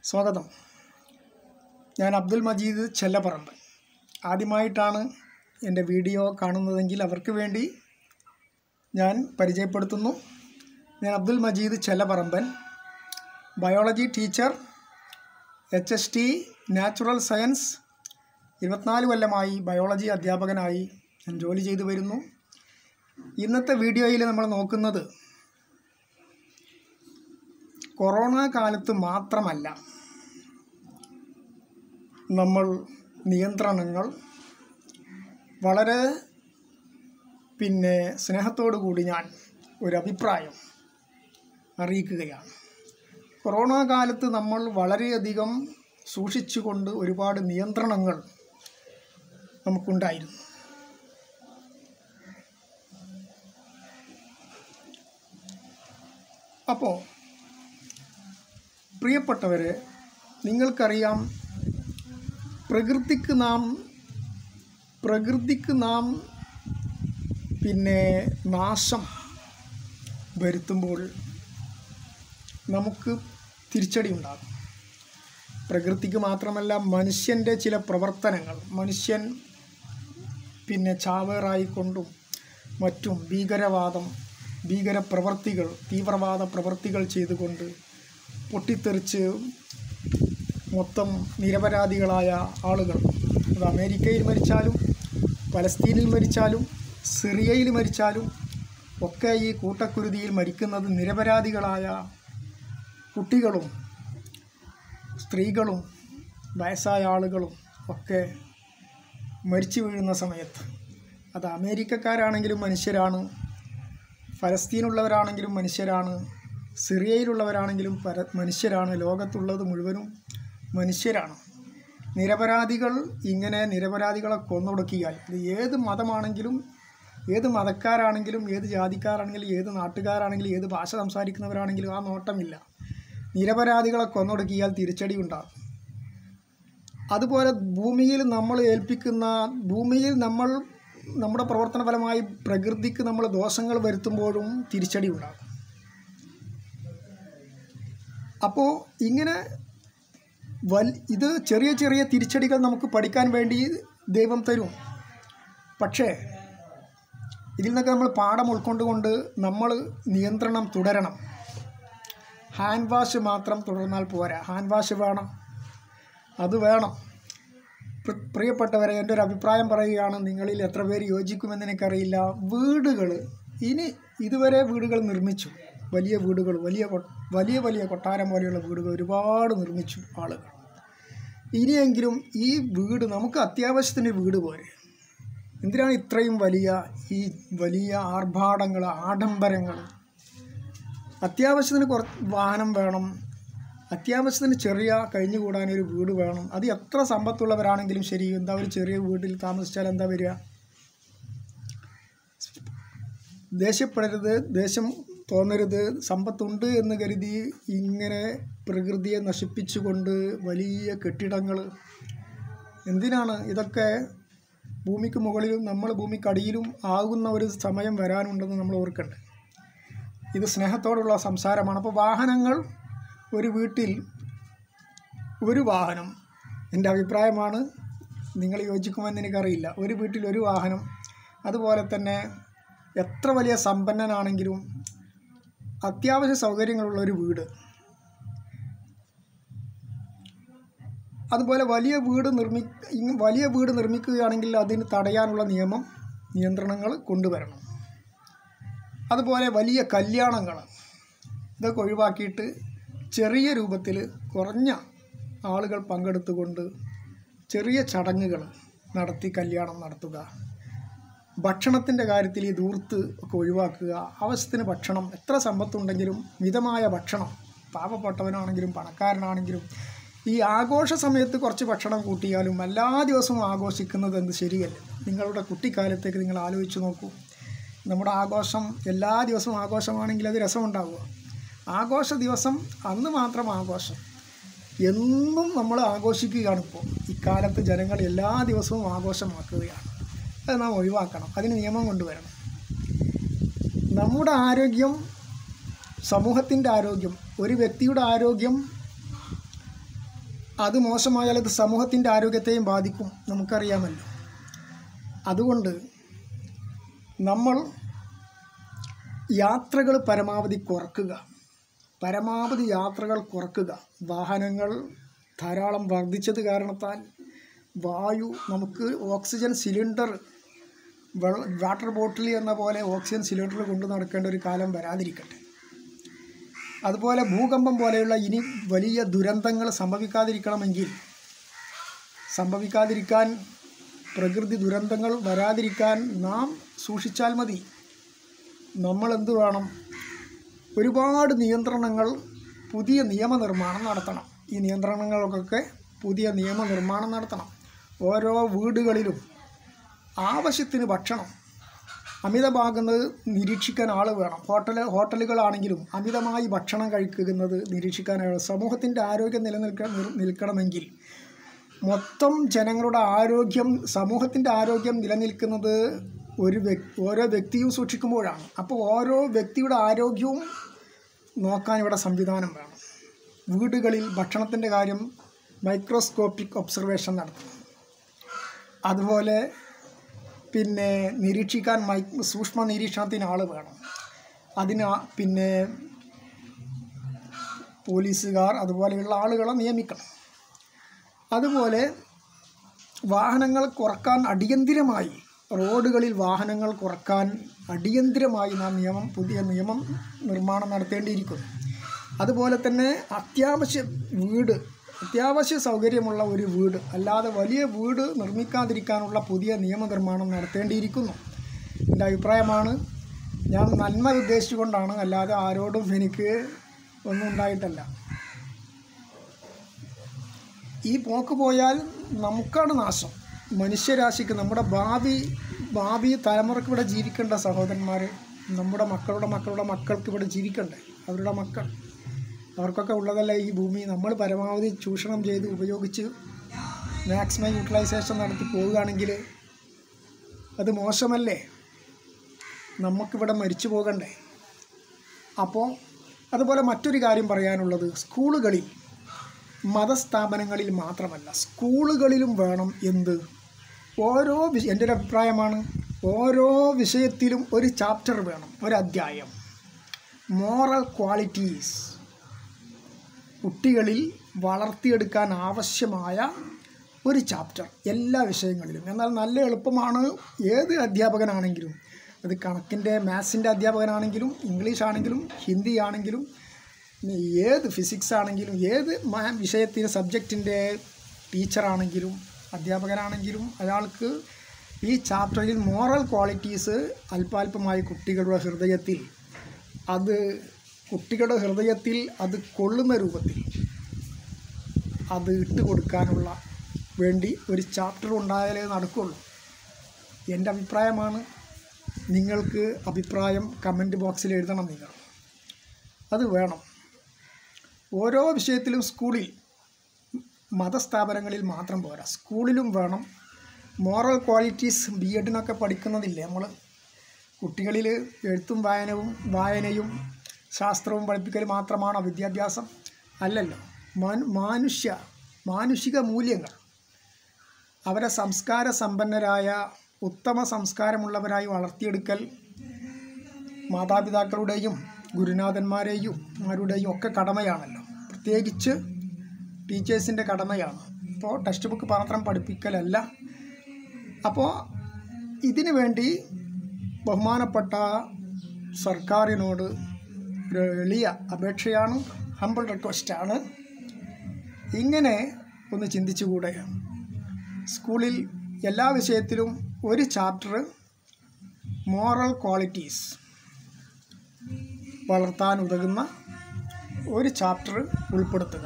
സ്വാഗതം ഞാൻ അബ്ദുൽ മജീദ് ചെല്ലപ്പറമ്പ് ആദ്യമായിട്ടാണ് എൻ്റെ വീഡിയോ കാണുന്നതെങ്കിൽ അവർക്ക് വേണ്ടി ഞാൻ പരിചയപ്പെടുത്തുന്നു ഞാൻ Abdul Majeed Chellapparamban biology teacher H S T natural science ഇരുപത്തിനാല് കൊല്ലമായി ബയോളജി അധ്യാപകനായി ഞാൻ ജോലി ചെയ്തു വരുന്നു ഇന്നത്തെ വീഡിയോയിൽ നമ്മൾ നോക്കുന്നത് കൊറോണ കാലത്ത് മാത്രമല്ല നമ്മൾ നിയന്ത്രണങ്ങൾ വളരെ പിന്നെ സ്നേഹത്തോടു കൂടി ഞാൻ ഒരു അഭിപ്രായം അറിയിക്കുകയാണ് കൊറോണ കാലത്ത് നമ്മൾ വളരെയധികം സൂക്ഷിച്ചുകൊണ്ട് ഒരുപാട് നിയന്ത്രണങ്ങൾ നമുക്കുണ്ടായിരുന്നു അപ്പോൾ പ്രിയപ്പെട്ടവരെ നിങ്ങൾക്കറിയാം പ്രകൃതിക്ക് നാം പ്രകൃതിക്ക് നാം പിന്നെ നാശം വരുത്തുമ്പോൾ നമുക്ക് തിരിച്ചടി ഉണ്ടാകും പ്രകൃതിക്ക് മാത്രമല്ല മനുഷ്യൻ്റെ ചില പ്രവർത്തനങ്ങൾ മനുഷ്യൻ പിന്നെ ചാവേറായിക്കൊണ്ടും മറ്റും ഭീകരവാദം ഭീകര പ്രവർത്തികൾ തീവ്രവാദ പ്രവർത്തികൾ ചെയ്തുകൊണ്ട് പൊട്ടിത്തെറിച്ച് മൊത്തം നിരപരാധികളായ ആളുകൾ അത് അമേരിക്കയിൽ മരിച്ചാലും പലസ്തീനിൽ മരിച്ചാലും സിറിയയിൽ മരിച്ചാലും ഒക്കെ ഈ കൂട്ടക്കുരുതിയിൽ മരിക്കുന്നത് നിരപരാധികളായ കുട്ടികളും സ്ത്രീകളും വയസ്സായ ആളുകളും ഒക്കെ മരിച്ചു വീഴുന്ന സമയത്ത് അത് അമേരിക്കക്കാരാണെങ്കിലും മനുഷ്യരാണ് ഫലസ്തീനുള്ളവരാണെങ്കിലും മനുഷ്യരാണ് സിറിയയിലുള്ളവരാണെങ്കിലും പര മനുഷ്യരാണ് ലോകത്തുള്ളത് മുഴുവനും മനുഷ്യരാണ് നിരപരാധികൾ ഇങ്ങനെ നിരപരാധികളെ കൊന്നൊടുക്കിയാൽ ഇത് ഏത് മതമാണെങ്കിലും ഏത് മതക്കാരാണെങ്കിലും ഏത് ജാതിക്കാരാണെങ്കിലും ഏത് നാട്ടുകാരാണെങ്കിലും ഏത് ഭാഷ സംസാരിക്കുന്നവരാണെങ്കിലും ആ നോട്ടമില്ല നിരപരാധികളെ കൊന്നൊടുക്കിയാൽ തിരിച്ചടി ഉണ്ടാകും അതുപോലെ ഭൂമിയിൽ നമ്മൾ ഏൽപ്പിക്കുന്ന ഭൂമിയിൽ നമ്മൾ നമ്മുടെ പ്രവർത്തന ഫലമായി പ്രകൃതിക്ക് നമ്മൾ ദോഷങ്ങൾ വരുത്തുമ്പോഴും തിരിച്ചടി ഉണ്ടാകും അപ്പോൾ ഇങ്ങനെ വൽ ഇത് ചെറിയ ചെറിയ തിരിച്ചടികൾ നമുക്ക് പഠിക്കാൻ വേണ്ടി ദൈവം തരും പക്ഷേ ഇതിൽ നിന്നൊക്കെ നമ്മൾ പാഠം ഉൾക്കൊണ്ടുകൊണ്ട് നമ്മൾ നിയന്ത്രണം തുടരണം ഹാൻഡ് വാഷ് മാത്രം തുടർന്നാൽ പോരാ ഹാൻഡ് വാഷ് വേണം അത് വേണം പ്രി- പ്രിയപ്പെട്ടവരെ എൻ്റെ ഒരു അഭിപ്രായം പറയുകയാണ് നിങ്ങളിൽ എത്ര പേര് യോജിക്കുമെന്ന് എനിക്കറിയില്ല വീടുകൾ ഇനി ഇതുവരെ വീടുകൾ നിർമ്മിച്ചു വലിയ വീടുകൾ വലിയ കൊ- വലിയ വലിയ കൊട്ടാരം പോലെയുള്ള വീടുകൾ ഒരുപാട് നിർമ്മിച്ചു ആളുകൾ ഇനിയെങ്കിലും ഈ വീട് നമുക്ക് അത്യാവശ്യത്തിന് വീട് പോരെ എന്തിനാണ് ഇത്രയും വലിയ ഈ വലിയ ആർഭാടങ്ങൾ ആഡംബരങ്ങൾ അത്യാവശ്യത്തിന് കുറച്ച് വാഹനം വേണം അത്യാവശ്യത്തിന് ചെറിയ കഴിഞ്ഞുകൂടാൻ ഒരു വീട് വേണം അത് എത്ര സമ്പത്തുള്ളവരാണെങ്കിലും ശരി എന്താ ഒരു ചെറിയ വീട്ടിൽ താമസിച്ചാൽ എന്താ വരിക ദേഷ്യപ്പെടരുത് ദേഷ്യം തോന്നരുത് സമ്പത്തുണ്ട് എന്ന് കരുതി ഇങ്ങനെ പ്രകൃതിയെ നശിപ്പിച്ചുകൊണ്ട് വലിയ കെട്ടിടങ്ങൾ എന്തിനാണ് ഇതൊക്കെ ഭൂമിക്ക് മുകളിലും നമ്മൾ ഭൂമിക്കടിയിലും ആകുന്ന ഒരു സമയം വരാനുണ്ടെന്ന് നമ്മൾ ഓർക്കണ്ടേ ഇത് സ്നേഹത്തോടുള്ള സംസാരമാണ് അപ്പോൾ വാഹനങ്ങൾ ഒരു വീട്ടിൽ ഒരു വാഹനം എൻ്റെ അഭിപ്രായമാണ് നിങ്ങൾ യോജിക്കുമെന്ന് എനിക്കറിയില്ല ഒരു വീട്ടിൽ ഒരു വാഹനം അതുപോലെ തന്നെ എത്ര വലിയ സമ്പന്നനാണെങ്കിലും അത്യാവശ്യ സൗകര്യങ്ങളുള്ള ഒരു വീട് അതുപോലെ വലിയ വീട് നിർമ്മി ഇങ് വലിയ വീട് നിർമ്മിക്കുകയാണെങ്കിൽ അതിന് തടയാനുള്ള നിയമം നിയന്ത്രണങ്ങൾ കൊണ്ടുവരണം അതുപോലെ വലിയ കല്യാണങ്ങൾ ഇതൊക്കെ ഒഴിവാക്കിയിട്ട് ചെറിയ രൂപത്തിൽ കുറഞ്ഞ ആളുകൾ പങ്കെടുത്തുകൊണ്ട് ചെറിയ ചടങ്ങുകൾ നടത്തി കല്യാണം നടത്തുക ഭക്ഷണത്തിൻ്റെ കാര്യത്തിൽ ഈ ദൂർത്ത് ഒക്കെ ഒഴിവാക്കുക ആവശ്യത്തിന് ഭക്ഷണം എത്ര സമ്പത്തുണ്ടെങ്കിലും മിതമായ ഭക്ഷണം പാവപ്പെട്ടവനാണെങ്കിലും പണക്കാരനാണെങ്കിലും ഈ ആഘോഷ സമയത്ത് കുറച്ച് ഭക്ഷണം കൂട്ടിയാലും എല്ലാ ദിവസവും ആഘോഷിക്കുന്നത് എന്ത് ശരിയല്ല നിങ്ങളുടെ കുട്ടിക്കാലത്തേക്ക് നിങ്ങൾ ആലോചിച്ച് നോക്കൂ നമ്മുടെ ആഘോഷം എല്ലാ ദിവസവും ആഘോഷമാണെങ്കിൽ അത് രസമുണ്ടാവുക ആഘോഷ ദിവസം അന്ന് മാത്രം ആഘോഷം എന്നും നമ്മൾ ആഘോഷിക്കുകയാണ് ഇപ്പോൾ ഇക്കാലത്ത് ജനങ്ങൾ എല്ലാ ദിവസവും ആഘോഷമാക്കുകയാണ് അത് നാം ഒഴിവാക്കണം അതിന് നിയമം കൊണ്ടുവരണം നമ്മുടെ ആരോഗ്യം സമൂഹത്തിൻ്റെ ആരോഗ്യം ഒരു വ്യക്തിയുടെ ആരോഗ്യം അത് മോശമായാൽ അത് സമൂഹത്തിൻ്റെ ആരോഗ്യത്തെയും ബാധിക്കും നമുക്കറിയാമല്ലോ അതുകൊണ്ട് നമ്മൾ യാത്രകൾ പരമാവധി കുറക്കുക പരമാവധി യാത്രകൾ കുറക്കുക വാഹനങ്ങൾ ധാരാളം വർദ്ധിച്ചത് കാരണത്താൽ വായു നമുക്ക് ഓക്സിജൻ സിലിണ്ടർ വെള്ള വാട്ടർ ബോട്ടിൽ എന്ന പോലെ ഓക്സിജൻ സിലിണ്ടർ കൊണ്ടു നടക്കേണ്ട ഒരു കാലം വരാതിരിക്കട്ടെ അതുപോലെ ഭൂകമ്പം പോലെയുള്ള ഇനി വലിയ ദുരന്തങ്ങൾ സംഭവിക്കാതിരിക്കണമെങ്കിൽ സംഭവിക്കാതിരിക്കാൻ പ്രകൃതി ദുരന്തങ്ങൾ വരാതിരിക്കാൻ നാം സൂക്ഷിച്ചാൽ മതി നമ്മൾ എന്ത് വേണം ഒരുപാട് നിയന്ത്രണങ്ങൾ പുതിയ നിയമനിർമ്മാണം നടത്തണം ഈ നിയന്ത്രണങ്ങൾക്കൊക്കെ പുതിയ നിയമനിർമ്മാണം നടത്തണം ഓരോ വീടുകളിലും ആവശ്യത്തിന് ഭക്ഷണം അമിതമാകുന്നത് നിരീക്ഷിക്കാൻ ആൾ വേണം ഹോട്ടൽ ഹോട്ടലുകളാണെങ്കിലും അമിതമായി ഭക്ഷണം കഴിക്കുന്നത് നിരീക്ഷിക്കാൻ ആൾ സമൂഹത്തിൻ്റെ ആരോഗ്യം നിലനിൽക്ക നിൽ- നിൽക്കണമെങ്കിൽ മൊത്തം ജനങ്ങളുടെ ആരോഗ്യം സമൂഹത്തിൻ്റെ ആരോഗ്യം നിലനിൽക്കുന്നത് ഒരു വ്യക് ഓരോ വ്യക്തിയും സൂക്ഷിക്കുമ്പോഴാണ് അപ്പോൾ ഓരോ വ്യക്തിയുടെ ആരോഗ്യവും നോക്കാൻ ഇവിടെ സംവിധാനം വേണം വീടുകളിൽ ഭക്ഷണത്തിൻ്റെ കാര്യം മൈക്രോസ്കോപ്പിക് ഒബ്സർവേഷൻ നടത്തണം അതുപോലെ പിന്നെ നിരീക്ഷിക്കാൻ മൈ സൂക്ഷ്മ നിരീക്ഷണത്തിന് ആൾ വേണം അതിന് ആ- പിന്നെ പോലീസുകാർ അതുപോലെയുള്ള ആളുകളെ നിയമിക്കണം അതുപോലെ വാഹനങ്ങൾ കുറക്കാൻ അടിയന്തിരമായി റോഡുകളിൽ വാഹനങ്ങൾ കുറക്കാൻ അടിയന്തിരമായി നാം നിയമം പുതിയ നിയമം നിർമ്മാണം നടത്തേണ്ടിയിരിക്കുന്നു അതുപോലെ തന്നെ അത്യാവശ്യ വീട് അത്യാവശ്യ സൗകര്യമുള്ള ഒരു വീട് അല്ലാതെ വലിയ വീട് നിർമ്മിക്കാതിരിക്കാനുള്ള പുതിയ നിയമനിർമ്മാണം നടത്തേണ്ടിയിരിക്കുന്നു എൻ്റെ അഭിപ്രായമാണ് ഞാൻ നന്മ ഉദ്ദേശിച്ചുകൊണ്ടാണ് അല്ലാതെ ആരോടും എനിക്ക് ഒന്നും ഉണ്ടായിട്ടല്ല ഈ പോക്ക് പോയാൽ നമുക്കാണ് നാശം മനുഷ്യരാശിക്ക് നമ്മുടെ ഭാവി ഭാവി തലമുറയ്ക്ക് ഇവിടെ ജീവിക്കേണ്ട സഹോദരന്മാർ നമ്മുടെ മക്കളുടെ മക്കളുടെ മക്കൾക്ക് ഇവിടെ ജീവിക്കണ്ടേ അവരുടെ മക്കൾ അവർക്കൊക്കെ ഉള്ളതല്ല ഈ ഭൂമി നമ്മൾ പരമാവധി ചൂഷണം ചെയ്ത് ഉപയോഗിച്ച് മാക്സിമം യൂട്ടിലൈസേഷൻ നടത്തി പോവുകയാണെങ്കിൽ അത് മോശമല്ലേ നമുക്കിവിടെ മരിച്ചു പോകണ്ടേ അപ്പോൾ അതുപോലെ മറ്റൊരു കാര്യം പറയാനുള്ളത് സ്കൂളുകളിൽ മതസ്ഥാപനങ്ങളിൽ മാത്രമല്ല സ്കൂളുകളിലും വേണം എന്ത് ഓരോ വിഷ എൻ്റെ ഒരു അഭിപ്രായമാണ് ഓരോ വിഷയത്തിലും ഒരു ചാപ്റ്റർ വേണം ഒരു അധ്യായം മോറൽ ക്വാളിറ്റീസ് കുട്ടികളിൽ വളർത്തിയെടുക്കാൻ ആവശ്യമായ ഒരു ചാപ്റ്റർ എല്ലാ വിഷയങ്ങളിലും എന്നാൽ നല്ല എളുപ്പമാണ് ഏത് അധ്യാപകനാണെങ്കിലും അത് കണക്കിൻ്റെ മാത്സിൻ്റെ അധ്യാപകനാണെങ്കിലും ഇംഗ്ലീഷ് ആണെങ്കിലും ഹിന്ദി ആണെങ്കിലും ഇനി ഏത് ഫിസിക്സ് ആണെങ്കിലും ഏത് മാ- വിഷയത്തിന് സബ്ജക്റ്റിൻ്റെ ടീച്ചറാണെങ്കിലും അധ്യാപകനാണെങ്കിലും അയാൾക്ക് ഈ ചാപ്റ്ററിൽ മോറൽ ക്വാളിറ്റീസ് അല്പാൽപമായി കുട്ടികളുടെ ഹൃദയത്തിൽ അത് കുട്ടികളുടെ ഹൃദയത്തിൽ അത് കൊള്ളുന്ന രൂപത്തിൽ അത് ഇട്ട് കൊടുക്കാനുള്ള വേണ്ടി ഒരു ചാപ്റ്റർ ഉണ്ടായാലേ നടക്കുള്ളൂ എൻ്റെ അഭിപ്രായമാണ് നിങ്ങൾക്ക് അഭിപ്രായം കമൻറ്റ് ബോക്സിൽ എഴുതണം നിങ്ങൾ അത് വേണം ഓരോ വിഷയത്തിലും സ്കൂളിൽ മതസ്ഥാപനങ്ങളിൽ മാത്രം പോരാ സ്കൂളിലും വേണം മോറൽ ക്വാളിറ്റീസ് ബി എഡിനൊക്കെ പഠിക്കുന്നതില്ലേ നമ്മൾ കുട്ടികളിൽ എഴുത്തും വായനവും വായനയും ശാസ്ത്രവും പഠിപ്പിക്കൽ മാത്രമാണോ വിദ്യാഭ്യാസം അല്ലല്ലോ മാനു മാനുഷ്യ മാനുഷിക മൂല്യങ്ങൾ അവരെ സംസ്കാര സമ്പന്നരായ ഉത്തമ സംസ്കാരമുള്ളവരായി വളർത്തിയെടുക്കൽ മാതാപിതാക്കളുടെയും ഗുരുനാഥന്മാരെയും മാരുടെയും ഒക്കെ കടമയാണല്ലോ പ്രത്യേകിച്ച് ടീച്ചേഴ്സിൻ്റെ കടമയാണ് ഇപ്പോൾ ടെക്സ്റ്റ് ബുക്ക് മാത്രം പഠിപ്പിക്കലല്ല അപ്പോൾ ഇതിനു വേണ്ടി ബഹുമാനപ്പെട്ട സർക്കാരിനോട് ഒരു എളിയ അപേക്ഷയാണ് ഹമ്പിൾ റിക്വസ്റ്റാണ് ഇങ്ങനെ ഒന്ന് ചിന്തിച്ചുകൂടെ സ്കൂളിൽ എല്ലാ വിഷയത്തിലും ഒരു ചാപ്റ്റർ മോറൽ ക്വാളിറ്റീസ് വളർത്താൻ ഉതകുന്ന ഒരു ചാപ്റ്റർ ഉൾപ്പെടുത്തുക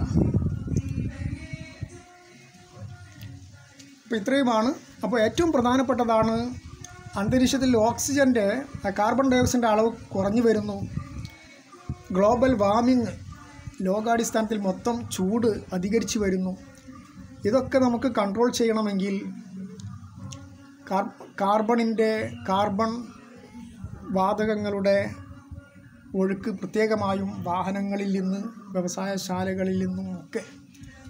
അപ്പോൾ ഇത്രയുമാണ് അപ്പോൾ ഏറ്റവും പ്രധാനപ്പെട്ടതാണ് അന്തരീക്ഷത്തിൽ ഓക്സിജൻ്റെ കാർബൺ ഡയോക്സൈഡിൻ്റെ അളവ് കുറഞ്ഞു വരുന്നു ഗ്ലോബൽ വാർമിംഗ് ലോകാടിസ്ഥാനത്തിൽ മൊത്തം ചൂട് അധികരിച്ചു വരുന്നു ഇതൊക്കെ നമുക്ക് കൺട്രോൾ ചെയ്യണമെങ്കിൽ കാർ കാർബണിൻ്റെ കാർബൺ വാതകങ്ങളുടെ ഒഴുക്ക് പ്രത്യേകമായും വാഹനങ്ങളിൽ നിന്ന് വ്യവസായശാലകളിൽ നിന്നും ഒക്കെ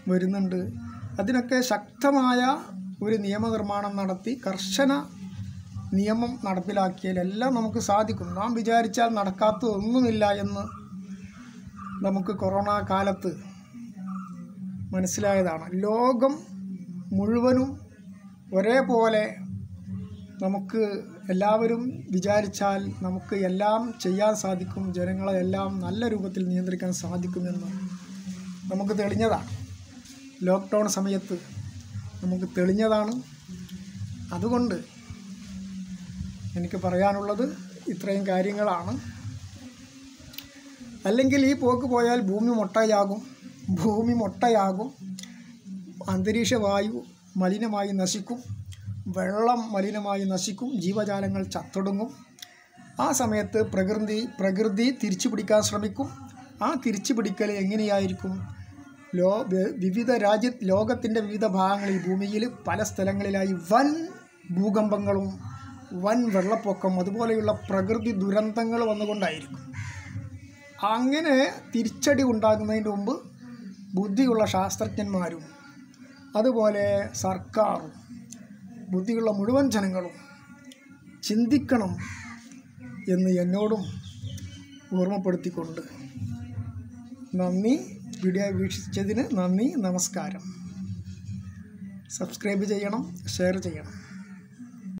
വരുന്നുണ്ട് അതിനൊക്കെ ശക്തമായ ഒരു നിയമനിർമ്മാണം നടത്തി കർശന നിയമം നടപ്പിലാക്കിയാൽ എല്ലാം നമുക്ക് സാധിക്കും നാം വിചാരിച്ചാൽ നടക്കാത്തതൊന്നുമില്ല എന്ന് നമുക്ക് കൊറോണ കാലത്ത് മനസ്സിലായതാണ് ലോകം മുഴുവനും ഒരേപോലെ നമുക്ക് എല്ലാവരും വിചാരിച്ചാൽ നമുക്ക് എല്ലാം ചെയ്യാൻ സാധിക്കും ജനങ്ങളെ എല്ലാം നല്ല രൂപത്തിൽ നിയന്ത്രിക്കാൻ സാധിക്കുമെന്ന് നമുക്ക് തെളിഞ്ഞതാണ് ലോക്ക്ഡൗൺ സമയത്ത് നമുക്ക് തെളിഞ്ഞതാണ് അതുകൊണ്ട് എനിക്ക് പറയാനുള്ളത് ഇത്രയും കാര്യങ്ങളാണ് അല്ലെങ്കിൽ ഈ പോക്ക് പോയാൽ ഭൂമി മൊട്ടയാകും ഭൂമി മൊട്ടയാകും അന്തരീക്ഷ വായു മലിനമായി നശിക്കും വെള്ളം മലിനമായി നശിക്കും ജീവജാലങ്ങൾ ചത്തൊടുങ്ങും ആ സമയത്ത് പ്രകൃതി പ്രകൃതി തിരിച്ചു പിടിക്കാൻ ശ്രമിക്കും ആ തിരിച്ചു പിടിക്കൽ എങ്ങനെയായിരിക്കും ലോ വി- വിവിധ രാജ്യ ലോകത്തിൻ്റെ വിവിധ ഭാഗങ്ങളിൽ ഭൂമിയിൽ പല സ്ഥലങ്ങളിലായി വൻ ഭൂകമ്പങ്ങളും വൻ വെള്ളപ്പൊക്കം അതുപോലെയുള്ള പ്രകൃതി ദുരന്തങ്ങൾ വന്നുകൊണ്ടായിരിക്കും അങ്ങനെ തിരിച്ചടി ഉണ്ടാകുന്നതിന് മുമ്പ് ബുദ്ധിയുള്ള ശാസ്ത്രജ്ഞന്മാരും അതുപോലെ സർക്കാരും ബുദ്ധിയുള്ള മുഴുവൻ ജനങ്ങളും ചിന്തിക്കണം എന്ന് എന്നോടും ഓർമ്മപ്പെടുത്തിക്കൊണ്ട് നന്ദി വീഡിയോ വീക്ഷിച്ചതിന് നന്ദി നമസ്കാരം സബ്സ്ക്രൈബ് ചെയ്യണം ഷെയർ ചെയ്യണം